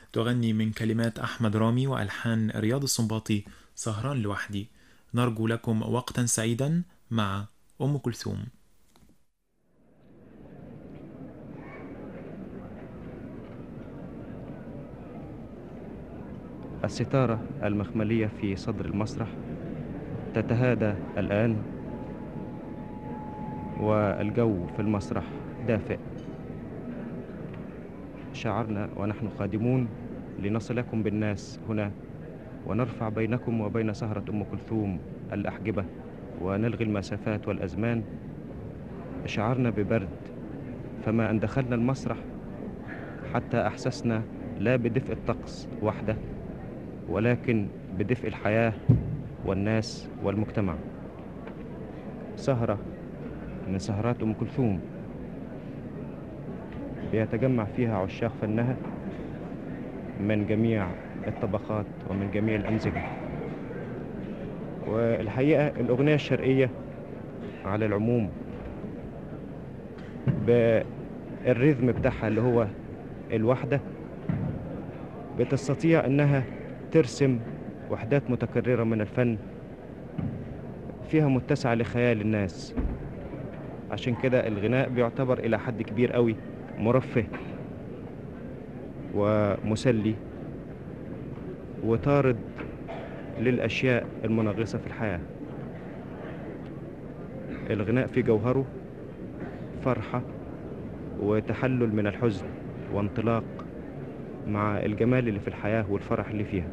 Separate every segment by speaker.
Speaker 1: تغني من كلمات أحمد رامي وألحان رياض السنباطي سهران لوحدي نرجو لكم وقتا سعيدا مع أم كلثوم
Speaker 2: الستارة المخملية في صدر المسرح تتهادى الآن والجو في المسرح دافئ شعرنا ونحن قادمون لنصلكم بالناس هنا ونرفع بينكم وبين سهرة أم كلثوم الأحجبة ونلغي المسافات والأزمان شعرنا ببرد فما أن دخلنا المسرح حتى أحسسنا لا بدفء الطقس وحده ولكن بدفء الحياة والناس والمجتمع سهرة من سهرات أم كلثوم بيتجمع فيها عشاق فنها من جميع الطبقات ومن جميع الأمزجة والحقيقة الأغنية الشرقية على العموم بالريذم بتاعها اللي هو الوحدة بتستطيع أنها ترسم وحدات متكررة من الفن فيها متسعة لخيال الناس عشان كده الغناء بيعتبر إلى حد كبير قوي مرفه ومسلي وطارد للأشياء المنغصة في الحياة الغناء في جوهره فرحة وتحلل من الحزن وانطلاق مع الجمال اللي في الحياة والفرح اللي فيها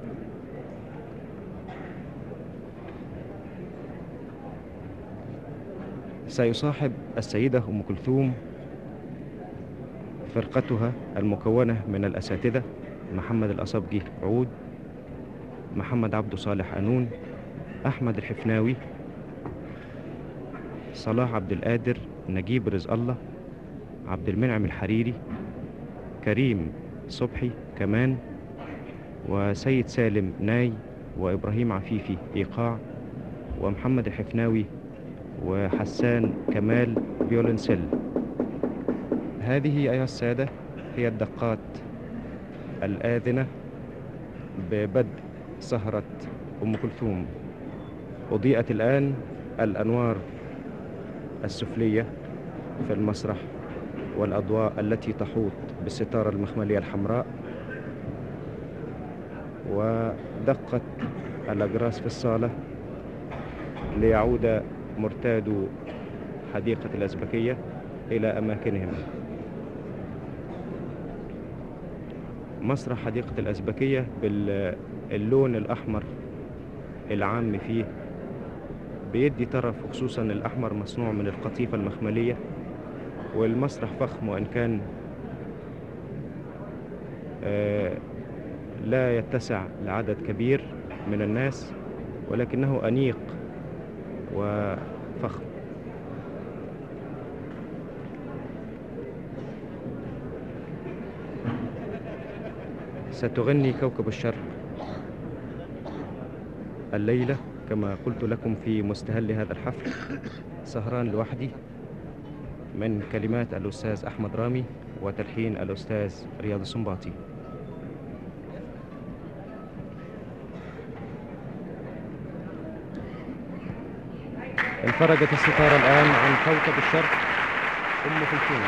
Speaker 2: سيصاحب السيدة أم كلثوم فرقتها المكونة من الأساتذة محمد الأصبجي عود محمد عبد صالح أنون أحمد الحفناوي صلاح عبد القادر نجيب رزق الله عبد المنعم الحريري كريم صبحي كمان وسيد سالم ناي وإبراهيم عفيفي إيقاع ومحمد الحفناوي وحسان كمال فيولنسيل هذه أيها السادة هي الدقات الآذنة ببدء سهرة أم كلثوم أضيئت الآن الأنوار السفلية في المسرح والأضواء التي تحوط بالستارة المخملية الحمراء ودقت الأجراس في الصالة ليعود مرتاد حديقة الأزبكية إلى أماكنهم مسرح حديقة الأزبكية باللون الأحمر العام فيه بيدي طرف خصوصا الأحمر مصنوع من القطيفة المخملية والمسرح فخم وإن كان آه لا يتسع لعدد كبير من الناس ولكنه أنيق وفخم ستغني كوكب الشرق الليلة كما قلت لكم في مستهل هذا الحفل سهران لوحدي من كلمات الأستاذ أحمد رامي وتلحين الأستاذ رياض السنباطي انفرجت الستارة الآن عن كوكب الشرق أم كلثوم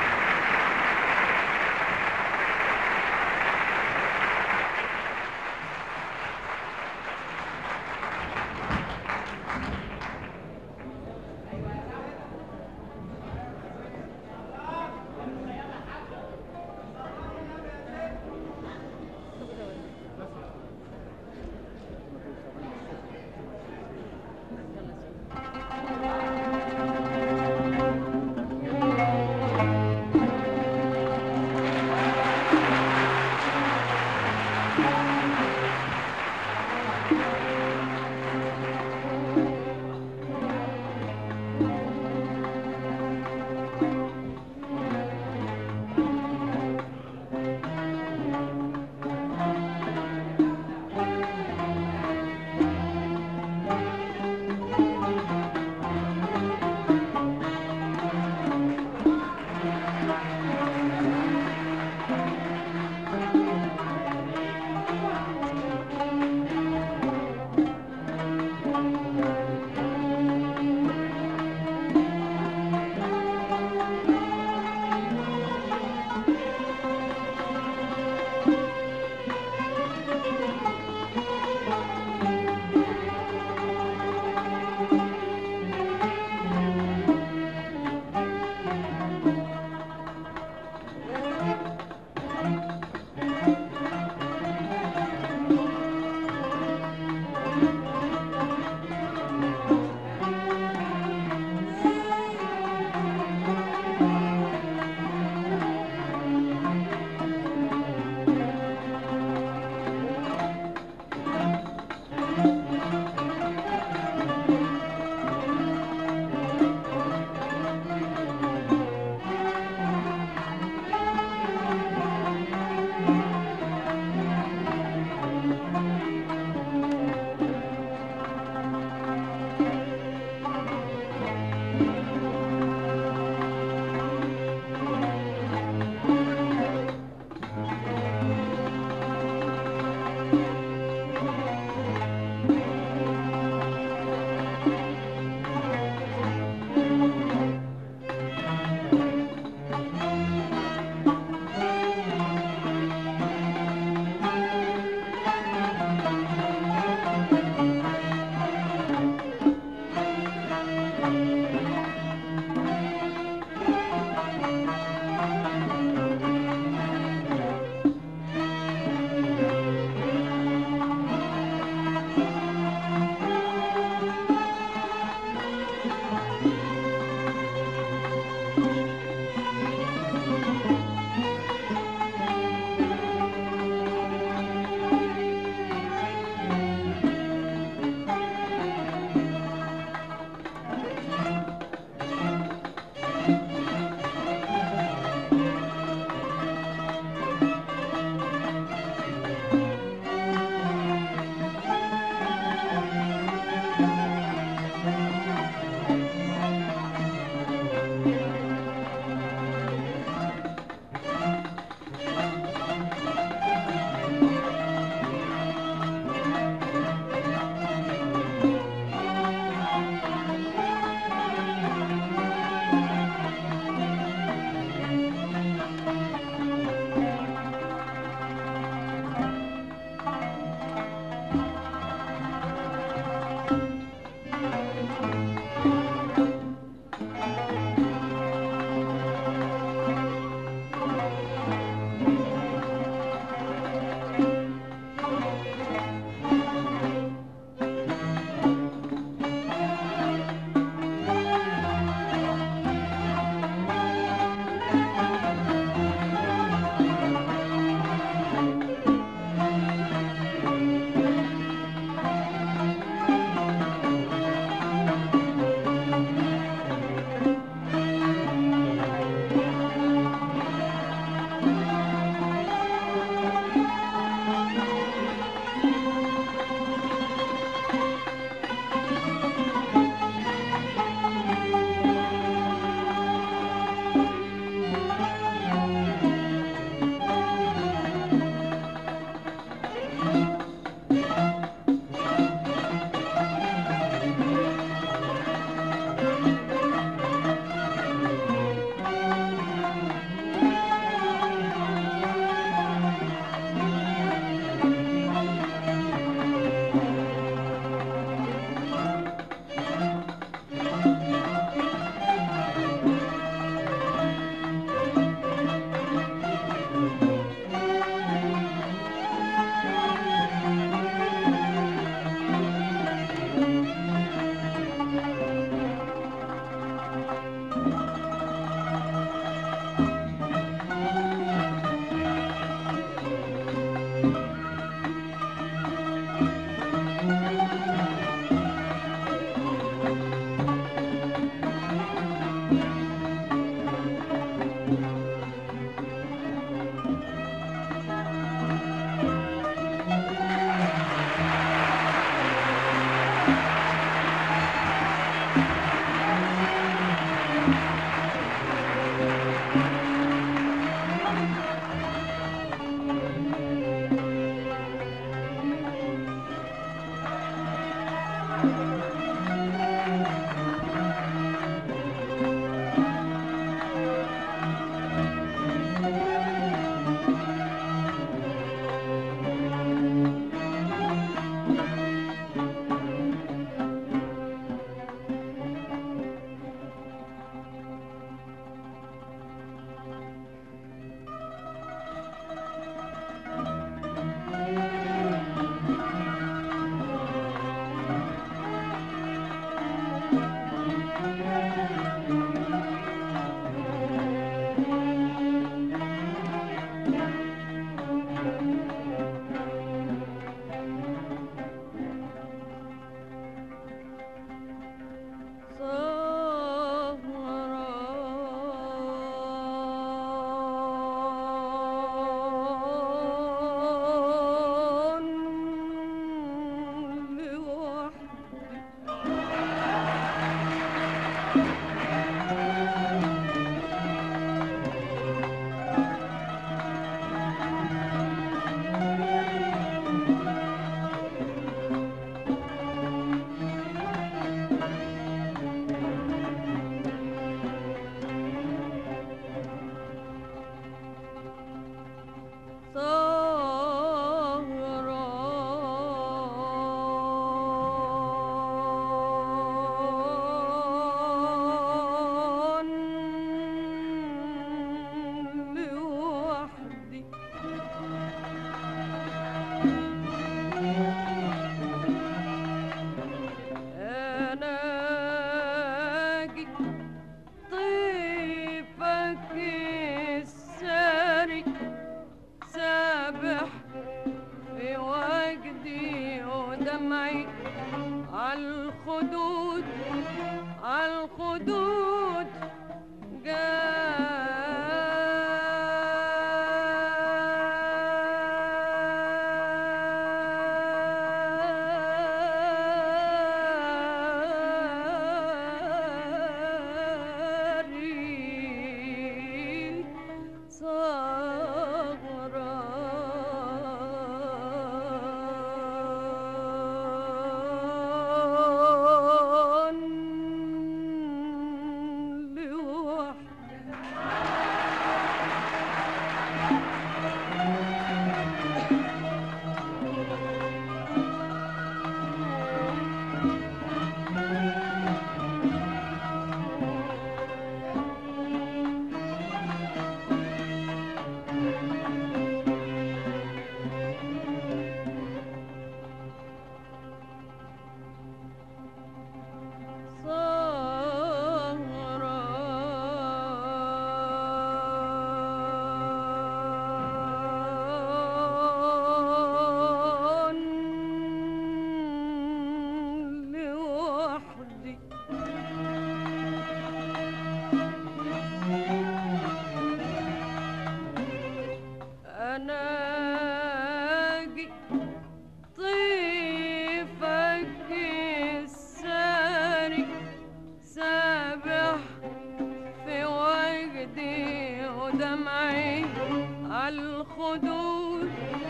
Speaker 3: ودمعي عالخدود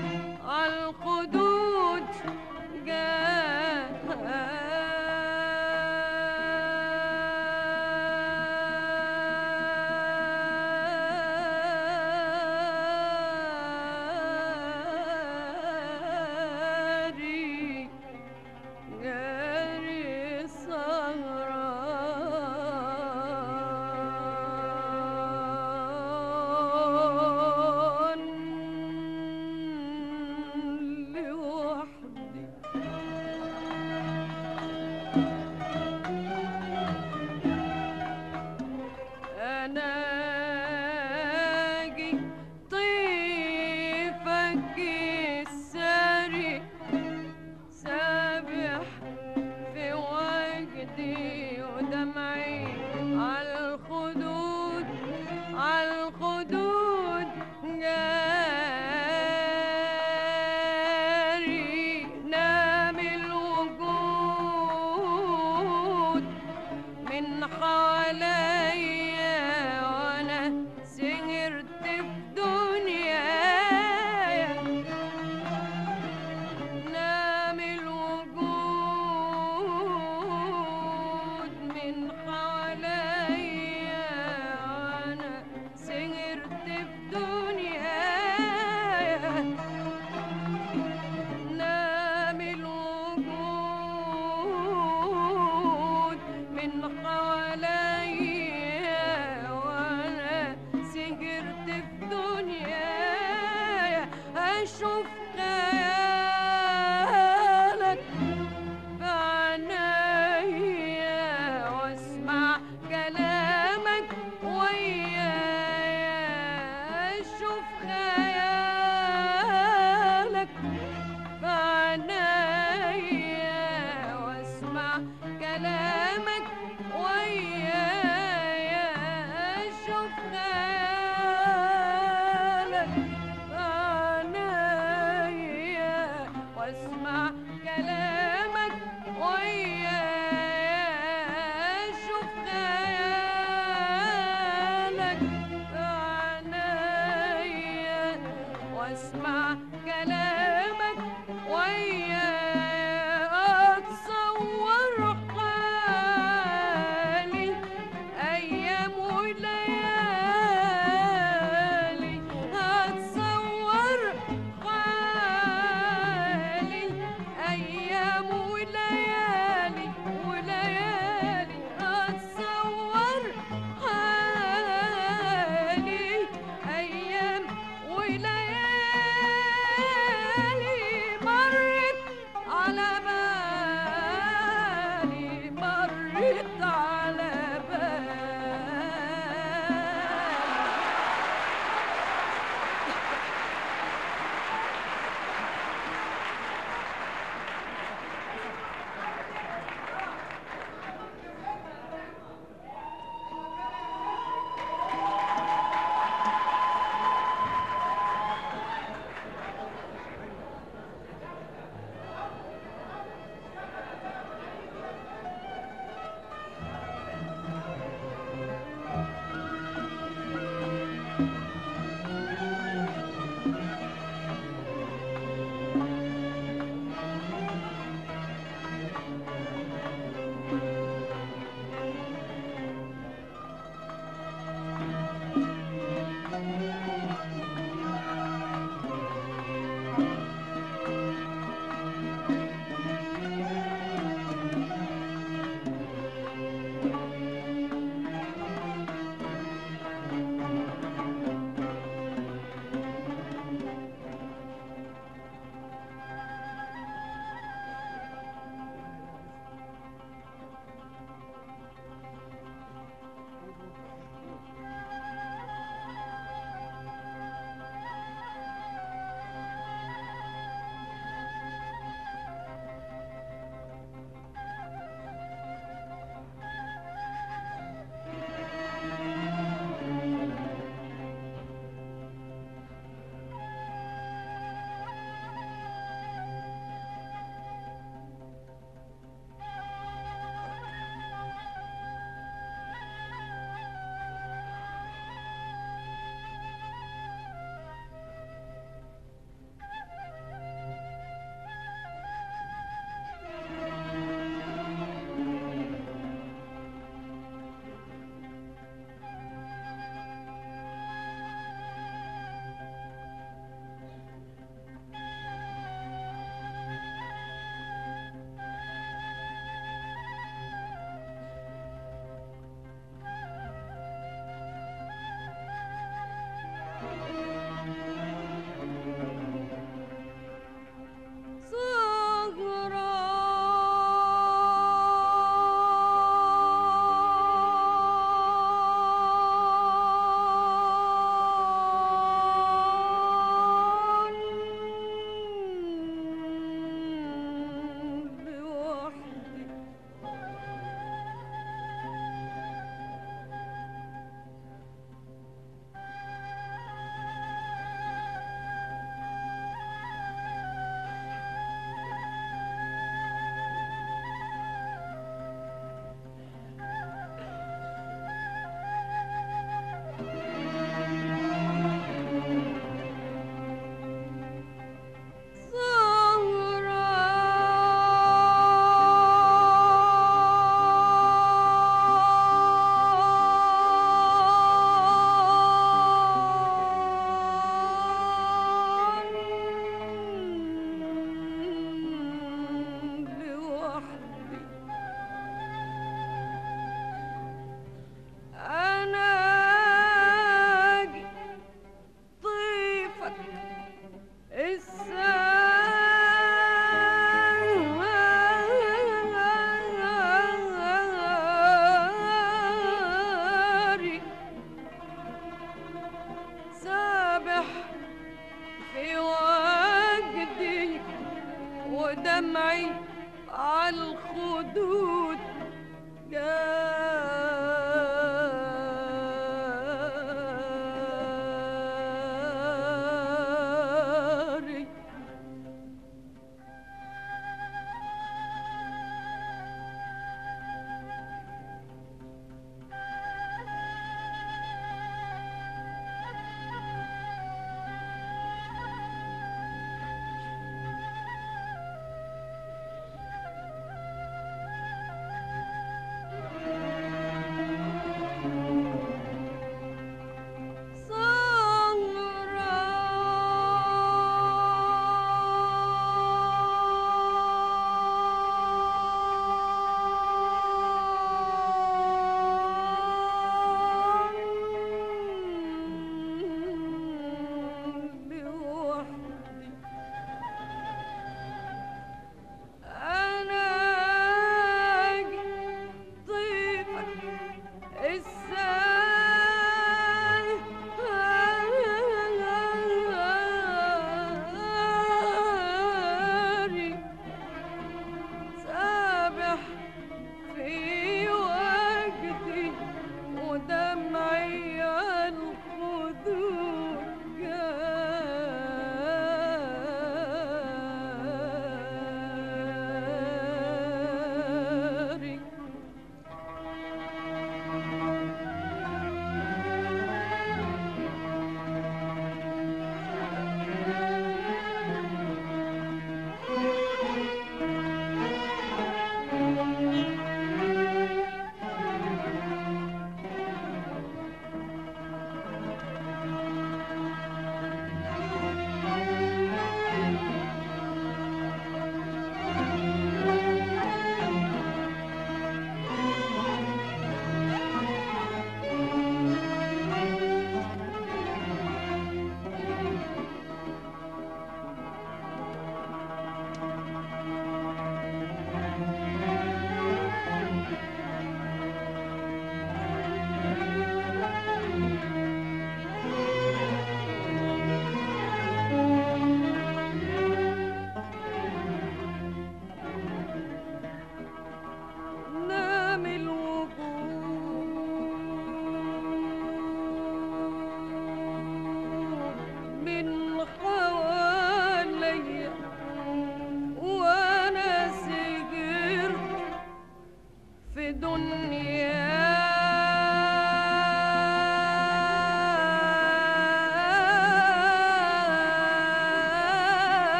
Speaker 3: عالخدود جاري جاري سهران لوحدي أنا أجي طيفك الساري سابح في وجدي ودمعي عالخدود عالخدود جاري نام الوجود من حواليا وانا سهرت في دنيايا نام الوجود من حواليا وانا سهرت في دنيايا نام الوجود من حواليا وانا سهرت في دنيايا اشوف خيالك بعنايا واسمع كلامك ويايا اشوف خيالك بعنايا واسمع كلامك ويايا اشوف خيالك بعنايا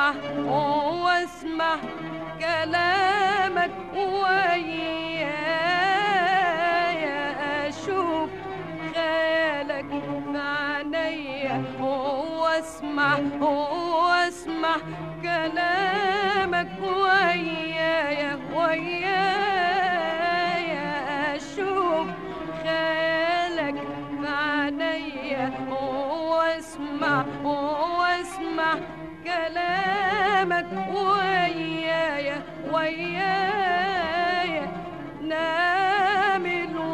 Speaker 3: واسمع واسمع كلامك ويايا اشوف خيالك معنيا واسمع واسمع كلامك ويايا ويايا اشوف خيالك معنيا واسمع واسمع كلامك ويايا ويايا نام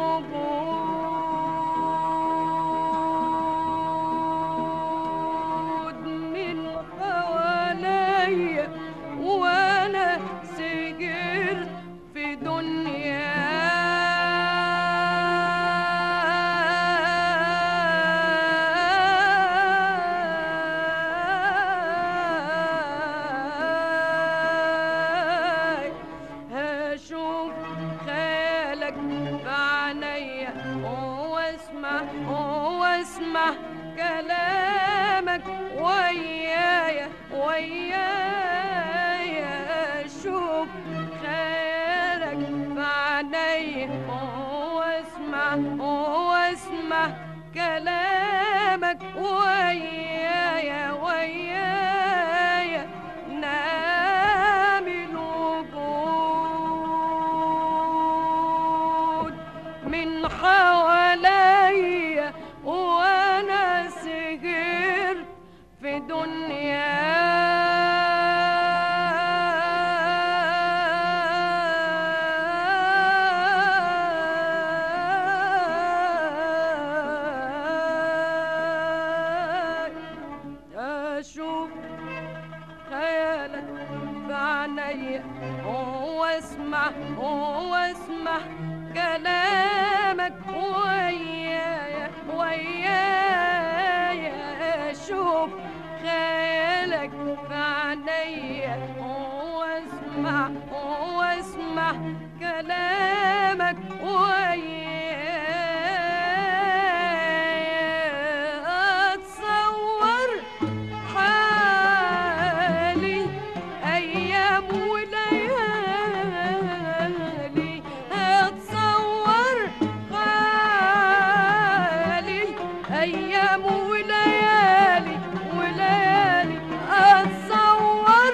Speaker 3: الوجود من حواليا وانا سجرت في دنيا هشوف خيالك بعينيا واسمع واسمع كلامك ويايا ويايا اشوف خيالك بعينيا واسمع واسمع كلامك ويايا ويايا نام الوجود من حواليا وانا سهرت في دنيا اشوف خيالك بعينيا واسمع واسمع كلامك ويايا ويايا اشوف خيالك بعينيا واسمع واسمع كلامك ويايا اتصور حالي أيام وليالي أتصور حالي أيام وليالي وليالي أتصور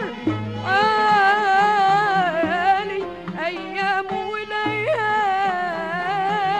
Speaker 3: حالي أيام وليالي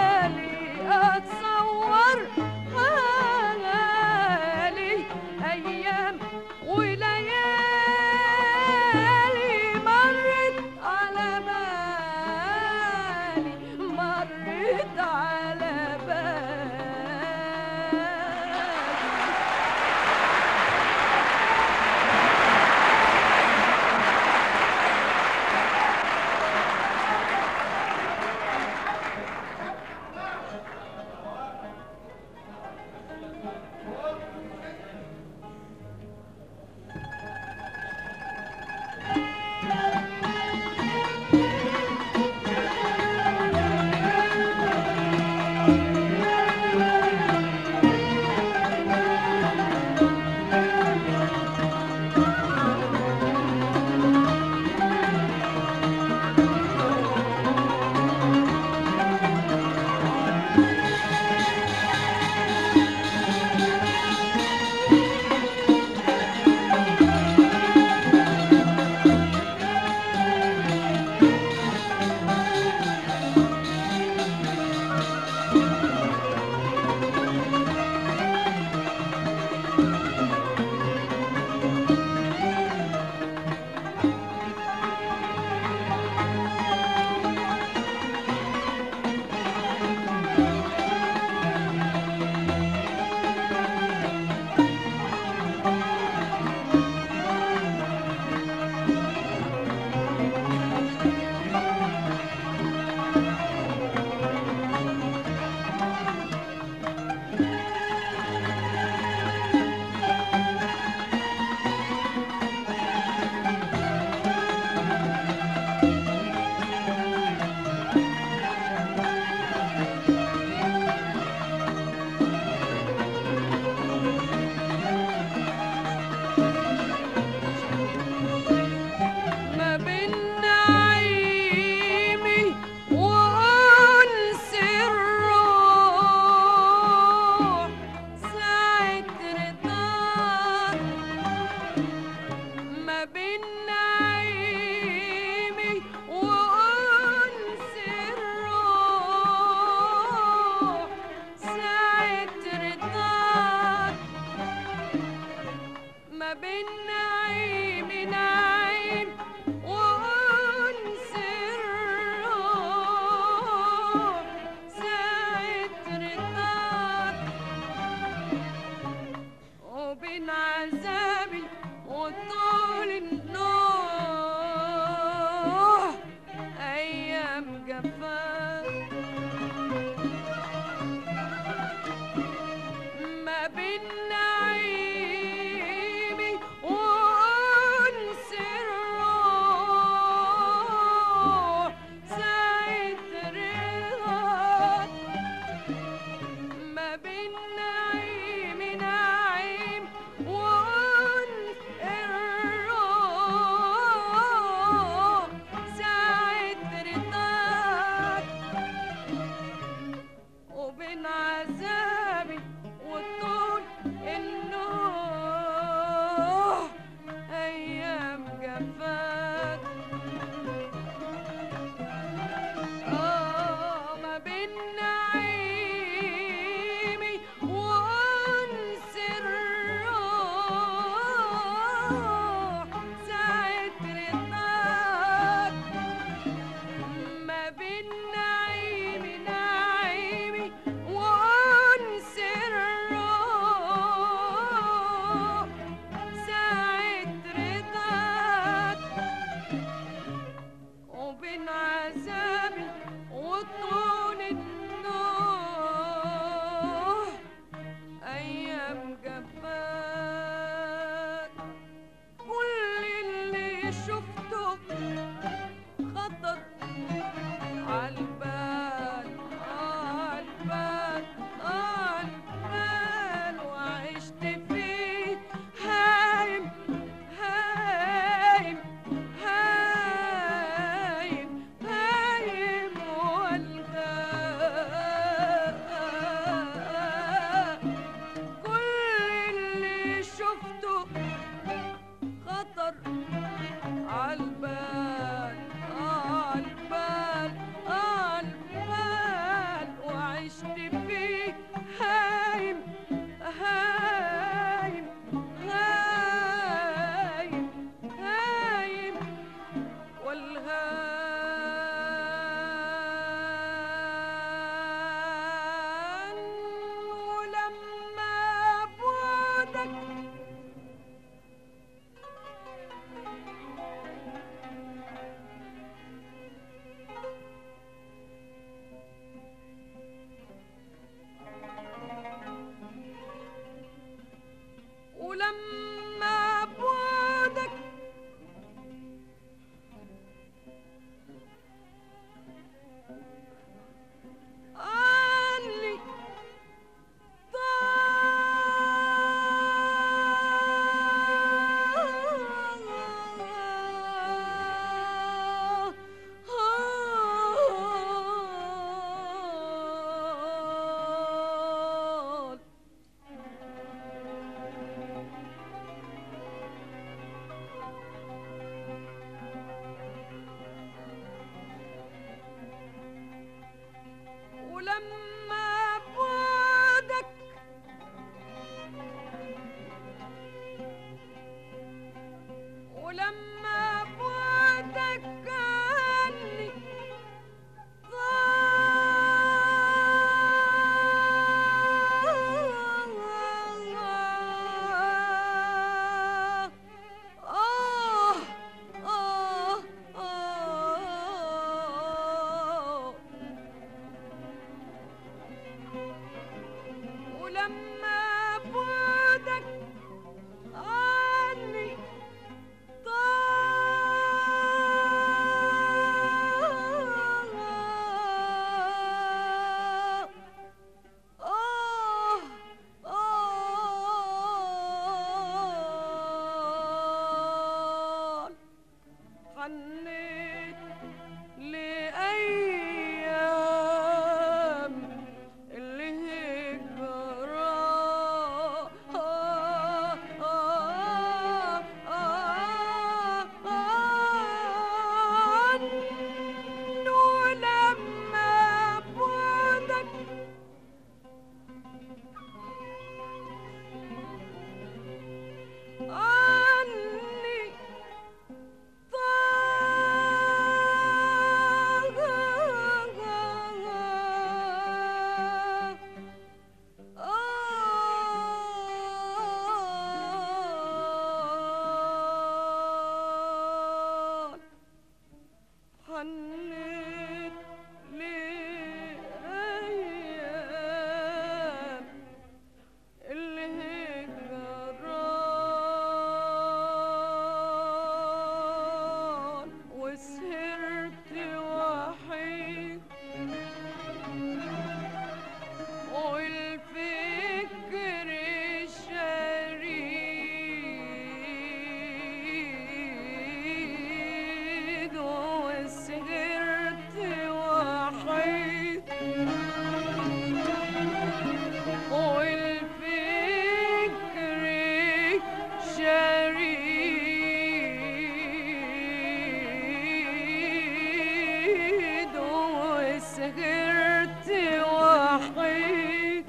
Speaker 3: وسهرت وحيد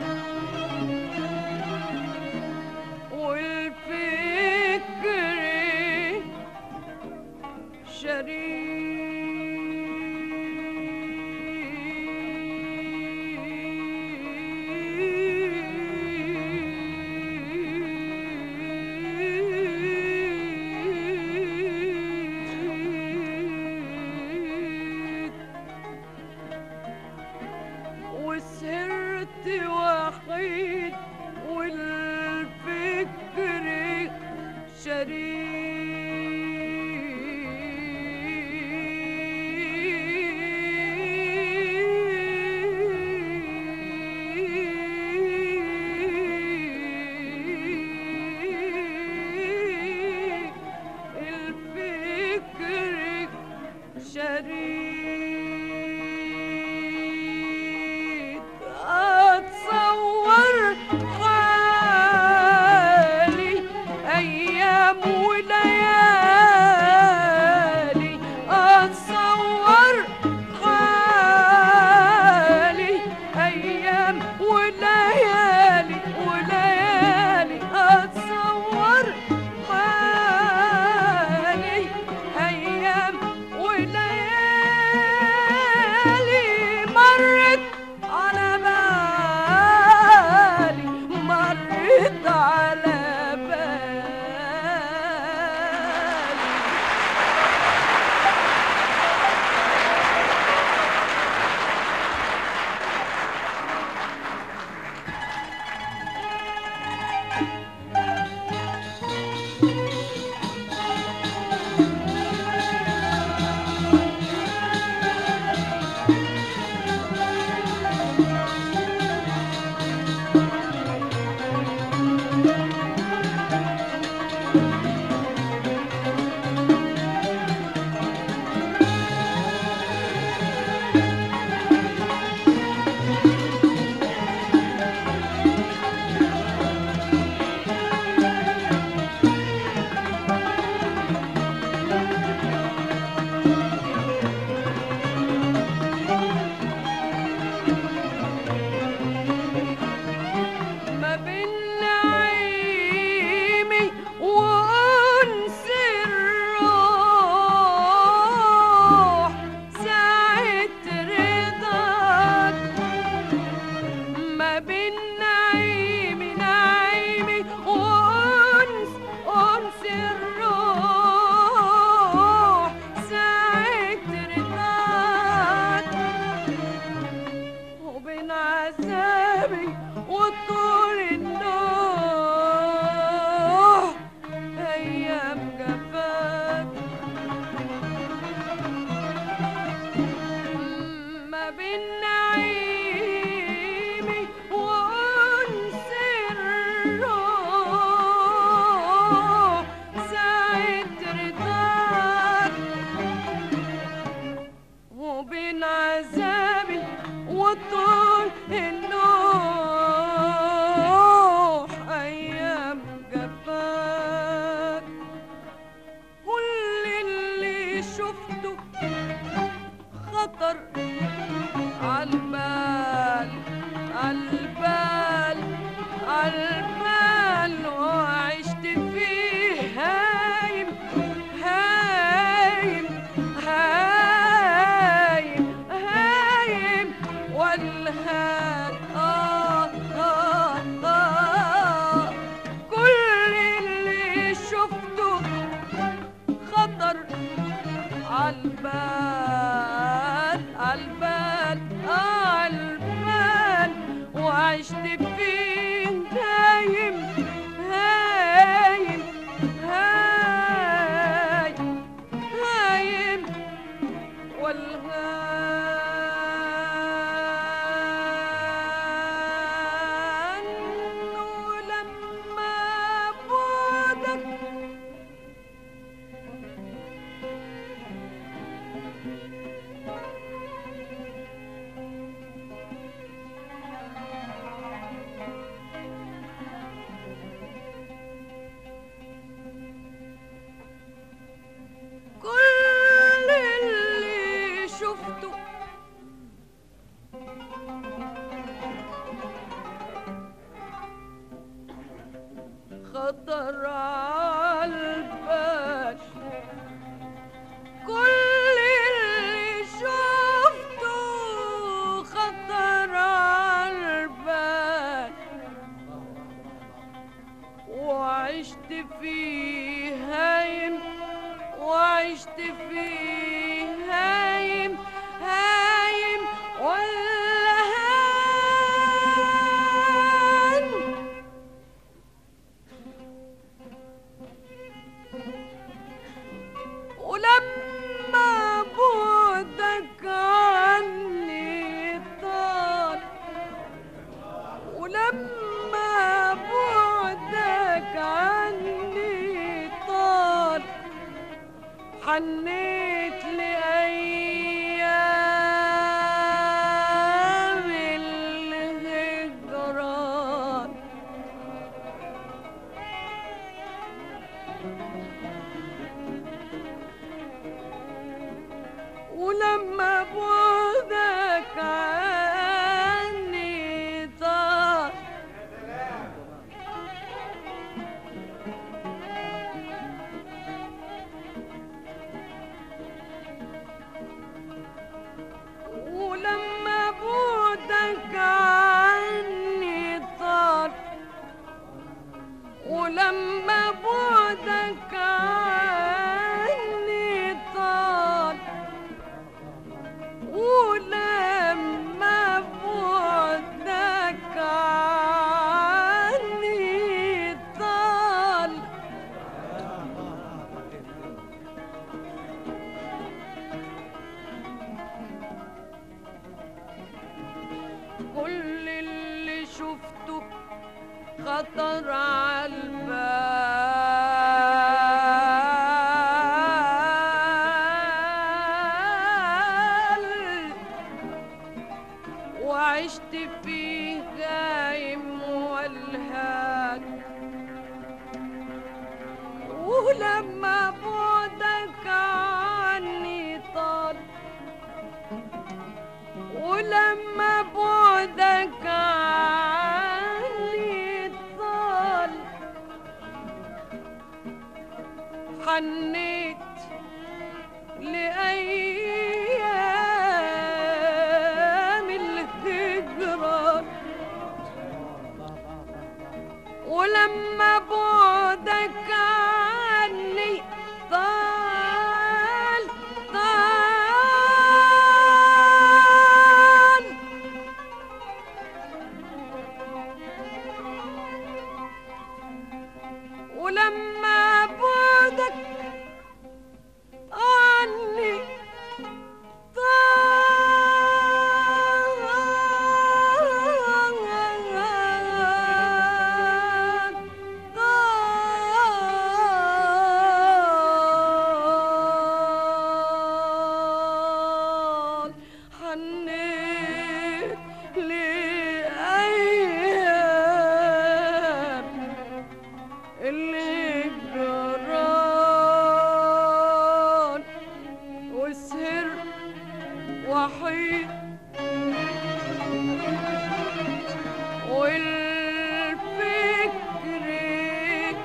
Speaker 3: والفكر شريك وسهرت وحيد والفكر شريك الفكر شريك أتصور حالي أيام وليالي أتصور حالي أيام وليالي وليالي أتصور حالي أيام وليالي مرت على بالي مرت على بالي ما بين نعيمي وأنس الروح ساعة رضاك ما بين نعيمي نعيمي وأنس أنس الروح ساعة رضاك وبين عذابي وطول النوح أيام جفاك ما بين نعيمي وأنس الروح ساعة رضاك وبين عذابي وطول النوح أيام جفاك كل اللي شفته خطر عالبال عالبال عالبال وعشت فيه هايم هايم هايم هايم والهان آه آه آه كل اللي شفته خطر عالبال عالبال عالبال وعشت فيه هايم هايم هايم هايم والهان ولما بعدك حنيت لأيام الهجران ولما بعدك عني طال ولما بعدك عني طال ولما بعدك عني طال ولما بعدك عني طال كل اللي شفته خطر عالبال وعشت فيه غايم والهان ولما بعدك عني طال ولما بعدك عني طال حنيت لأيام الهجران ولما بعدك عني طال طال ولما بعدك عني طال طال حنيت لأيام اللي جران وسهر وحيد والفكر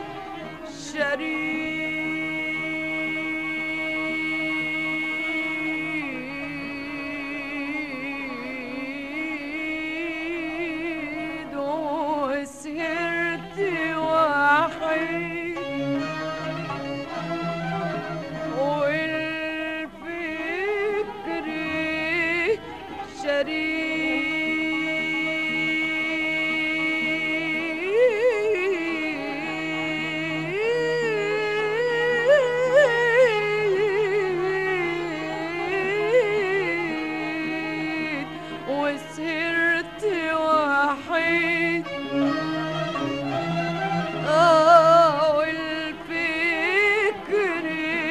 Speaker 3: شريد وسهرت وحيد والفكر شريد وسهرت وحيد آه والفكر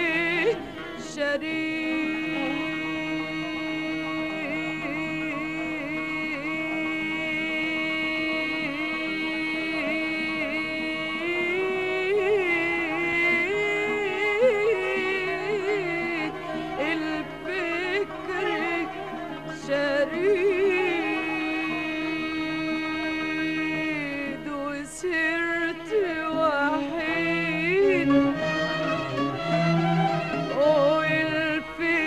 Speaker 3: شريد الفكر شريد وسرت وحيد والفكر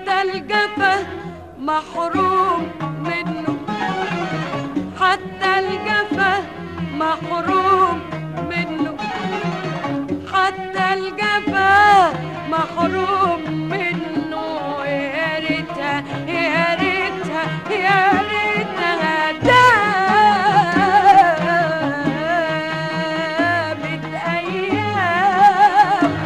Speaker 3: حتى الجفا محروم منه حتى الجفا محروم منه حتى الجفا محروم منه يا ريتها يا ريتها يا ريتها دامت ايام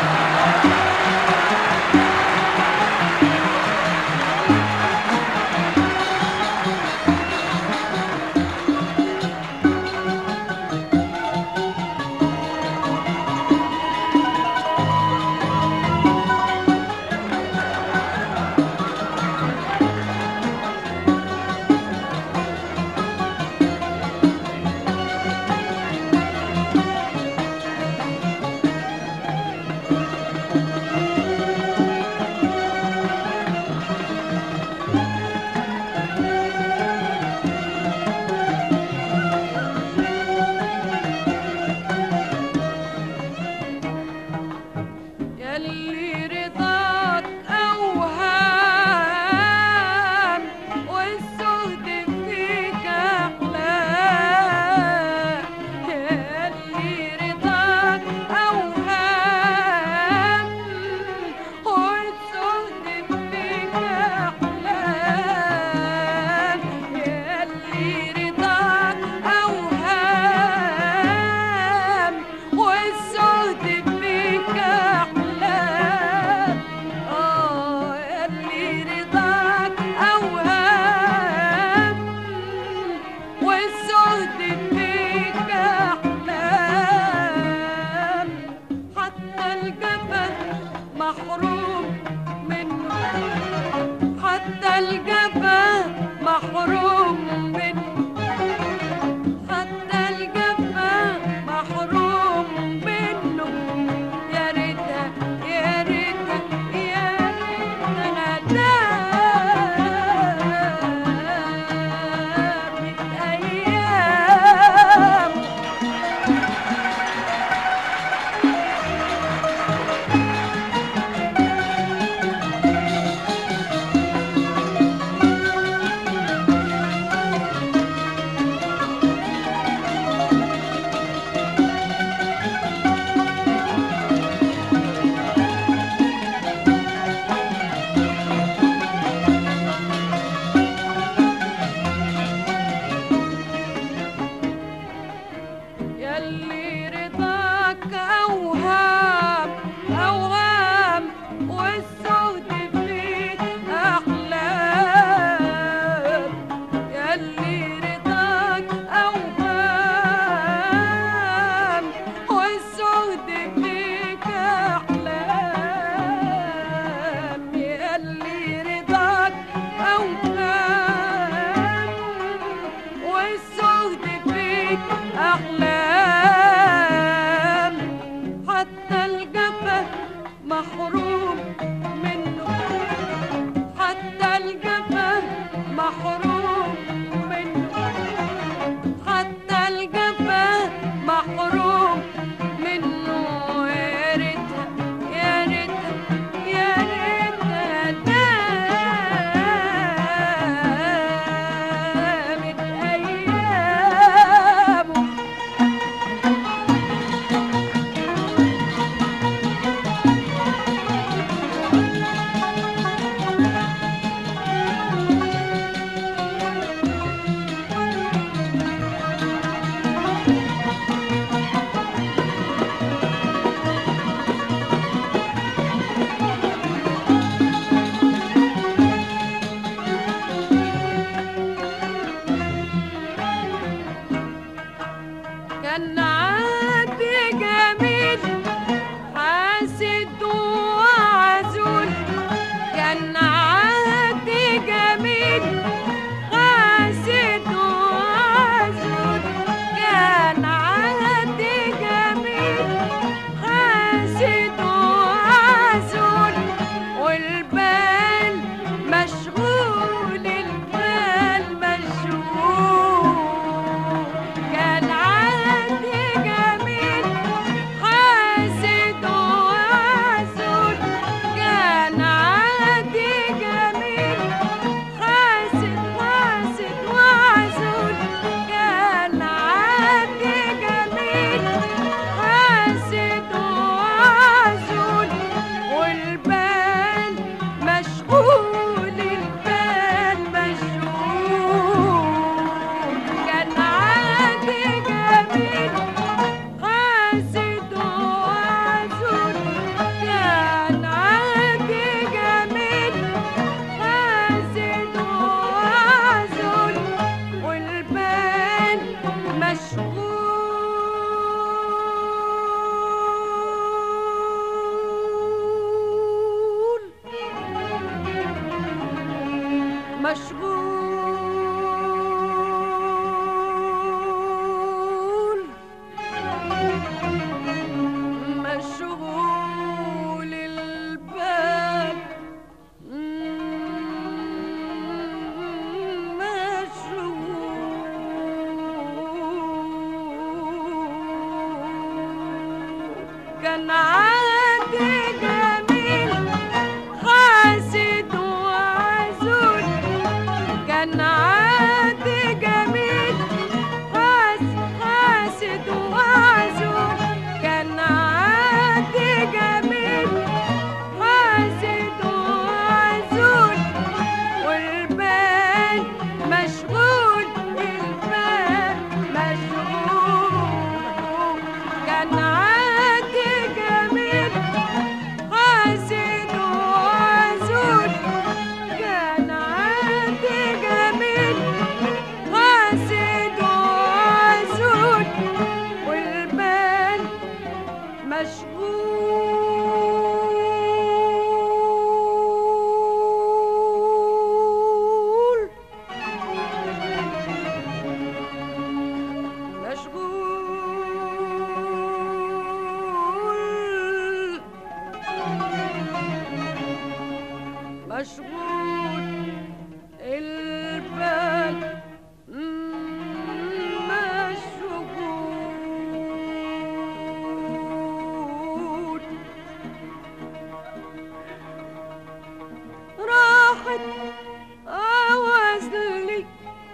Speaker 3: يلي رضاك أوهام والزهد فيك أحلام يلي رضاك أوهام والزهد فيك أحلام يلي رضاك أوهام والزهد فيك أحلام آه يلي رضاك أوهام والزهد فيك أحلام حتى الجبل محروم منه حتى الجبل محروم منه حتى الجبل محروم منه يا ريتها يا ريتها يا ريتها دامت أيام يلي رضاك أوهام أوهام والزهد فيك أحلام يلي رضاك أوهام والزهد فيك أحلام يلي رضاك أوهام والزهد فيك أحلام حتى الجفا محروم منه حتى الجفا محروم منه حتى الجفا محروم منه يا ريتها يا ريتها يا ريتها دامت أيامه كان عادي جميل حاسد وعزول كان عادي جميل حاسد وعزول كان عادي جميل حاسد وعزول والبال مشغول البال مشغول كان عادي جميل حاسد وعزول مشغول مشغول البال مشغول كان عادي جميل حاسد وعزول كان عادي جميل حاس حاسد وعزول كان عادي جميل حاسد وعزول والبال مشغول البال مشغول كان عادي جميل حاسد وعزول كان عادي جميل حاسد وعزول والبال مشغول مشغول مشغول البال مشغول راحت أوازلي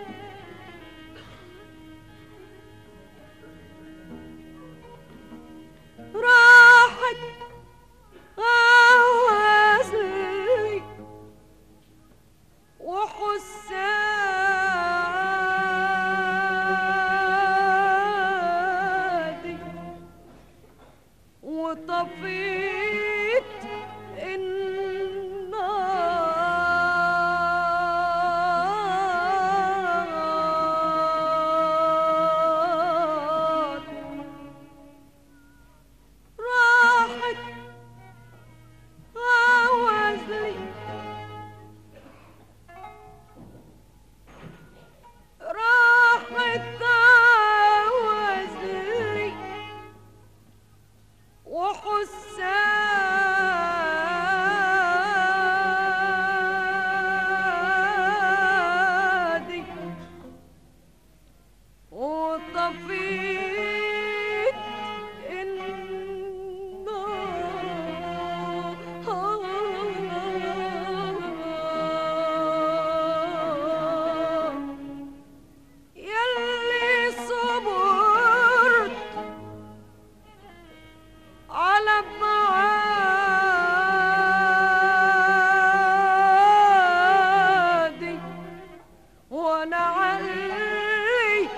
Speaker 3: راحت أوازلي وحسادي وطفيت النار راحت أوازلي راحت أوازلي وحسادي وطفيت النار يلي صبرت على بعادي وانا علي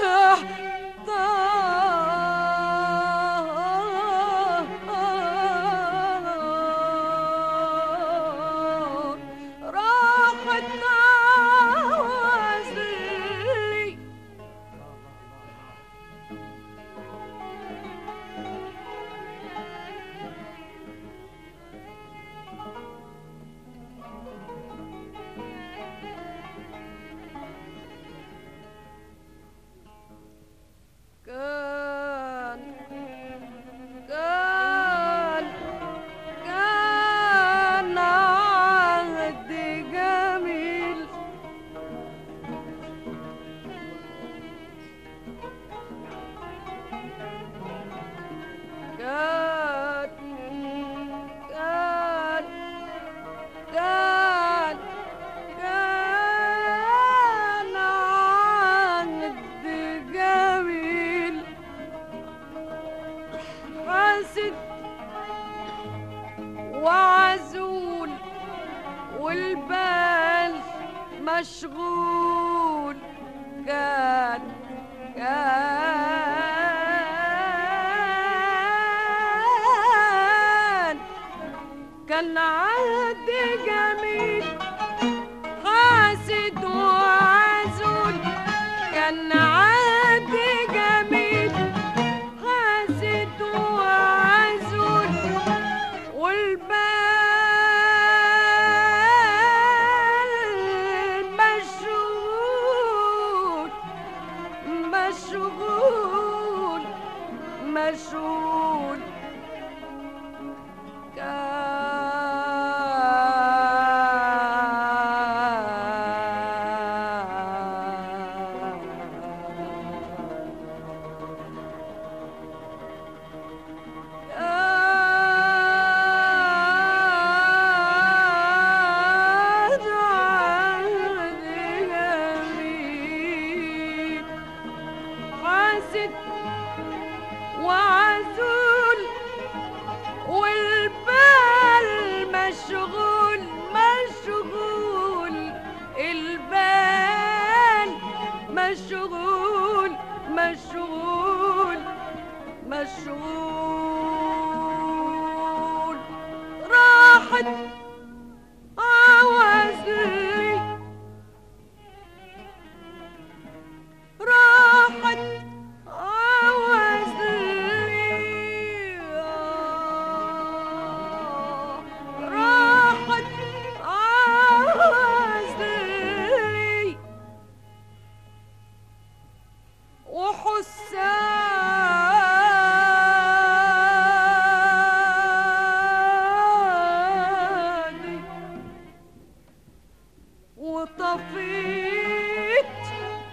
Speaker 3: احتار راحت عوازلي كان كان كان عهد جميل كان كان كان كان عهد جميل حاسد وعزول والبال مشغول كان كان كان عهد جميل حاسد وعزول كان عهد جميل حاسد وعزول والبال راحت عوازلي راحت عوازلي راحت عوازلي وحسادي وطفيت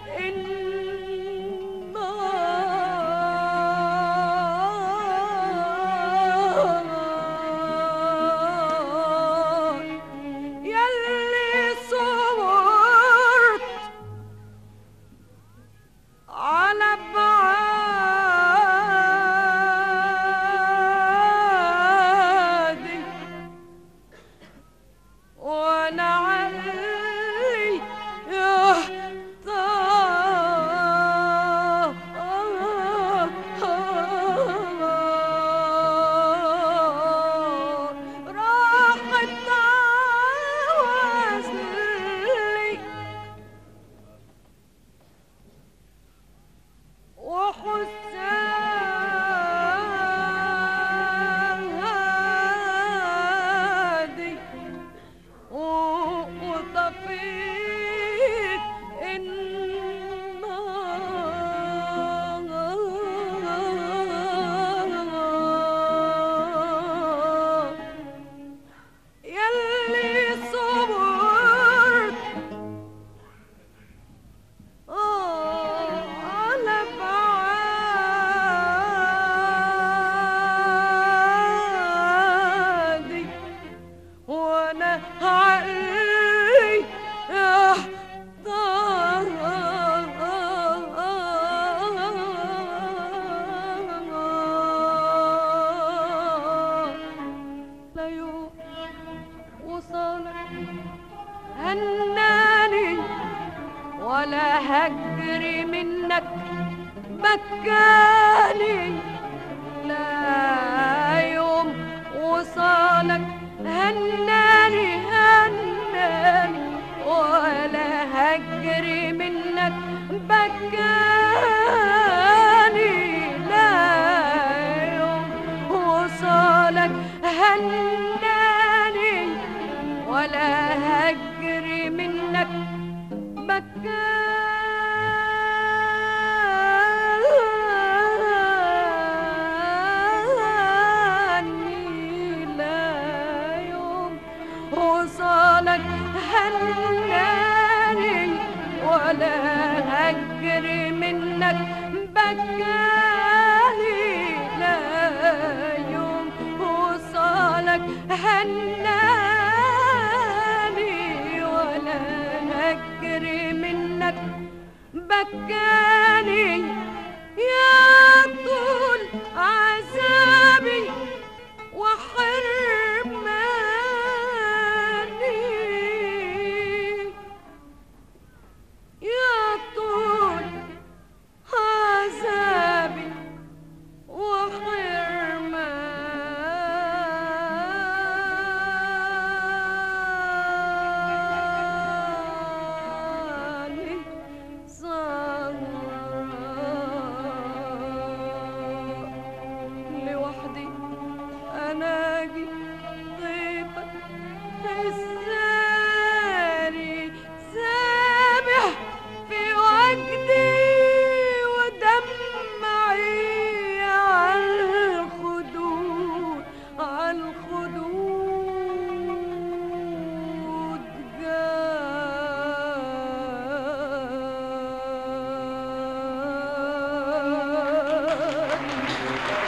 Speaker 3: النار يلي صورت على بعادي وانا علي يا طار راحت عوازلي وحسادي وطفيت النار يلي صبرت آه على بعادي وانا عقلي احتار لا يوم وصلك هناني ولا هجري منك مكاني لا يوم وصالك هناني هناني ولا هجري منك بكاني لا يوم وصالك هناني ولا هجري منك بكاني لا يوم وصالك هناني ولا هجري منك بكاني لا يوم وصالك هناني ولا هجري منك بكاني يا طول عذابي وحرماني يا طول عذابي وحرماني صار لوحدي أناجي ضيفك الزاري سابح في وجدي ودمعي على الخدود على الخدود جاني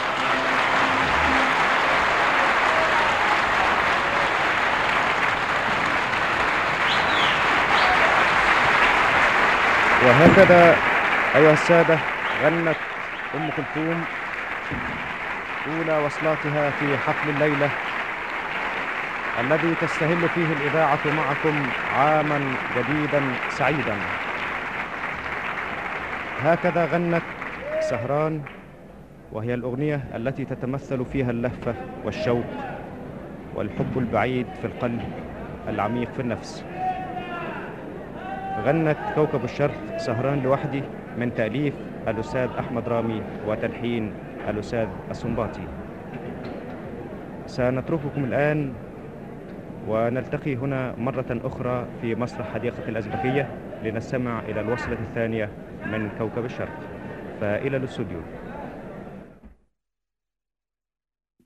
Speaker 2: وهكذا أيها السادة غنت أم كلثوم أولى وصلاتها في حفل الليلة الذي تستهل فيه الإذاعة معكم عاما جديدا سعيدا هكذا غنت سهران وهي الأغنية التي تتمثل فيها اللهفة والشوق والحب البعيد في القلب العميق في النفس غنت كوكب الشرق سهران لوحدي من تأليف الأستاذ أحمد رامي وتلحين الأستاذ السنباطي سنترككم الآن ونلتقي هنا مرة أخرى في مسرح حديقة الأزبكية لنستمع إلى الوصلة الثانية من كوكب الشرق فإلى الاستوديو